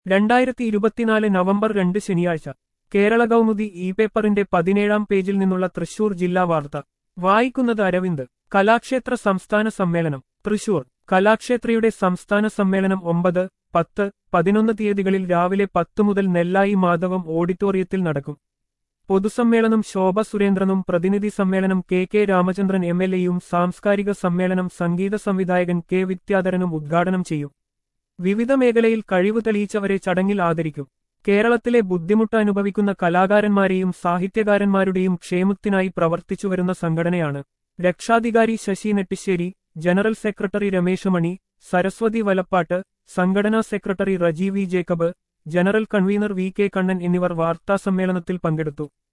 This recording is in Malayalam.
രണ്ടായിരത്തി ഇരുപത്തിനാല് നവംബർ രണ്ട് ശനിയാഴ്ച കേരള കൗമുദി ഇ പേപ്പറിന്റെ പതിനേഴാം പേജിൽ നിന്നുള്ള തൃശൂർ ജില്ലാ വാർത്ത വായിക്കുന്നത് അരവിന്ദ് കലാക്ഷേത്ര സംസ്ഥാന സമ്മേളനം തൃശൂർ കലാക്ഷേത്രയുടെ സംസ്ഥാന സമ്മേളനം ഒമ്പത് പത്ത് പതിനൊന്ന് തീയതികളിൽ രാവിലെ പത്ത് മുതൽ നെല്ലായി മാധവം ഓഡിറ്റോറിയത്തിൽ നടക്കും പൊതുസമ്മേളനം ശോഭ സുരേന്ദ്രനും പ്രതിനിധി സമ്മേളനം K K Ramachandran M L എയും സാംസ്കാരിക സമ്മേളനം സംഗീത സംവിധായകൻ കെ വിദ്യാധരനും ഉദ്ഘാടനം ചെയ്യും വിവിധ മേഖലയിൽ കഴിവ് തെളിയിച്ചവരെ ചടങ്ങിൽ ആദരിക്കും കേരളത്തിലെ ബുദ്ധിമുട്ട് അനുഭവിക്കുന്ന കലാകാരന്മാരെയും സാഹിത്യകാരന്മാരുടെയും ക്ഷേമത്തിനായി പ്രവർത്തിച്ചുവരുന്ന സംഘടനയാണ് രക്ഷാധികാരി ശശി നെട്ടിശ്ശേരി ജനറൽ സെക്രട്ടറി രമേശ് മണി സരസ്വതി വലപ്പാട്ട് സംഘടനാ secretary Rajeev V Jacob general convener V K Kannan എന്നിവർ വാർത്താസമ്മേളനത്തിൽ പങ്കെടുത്തു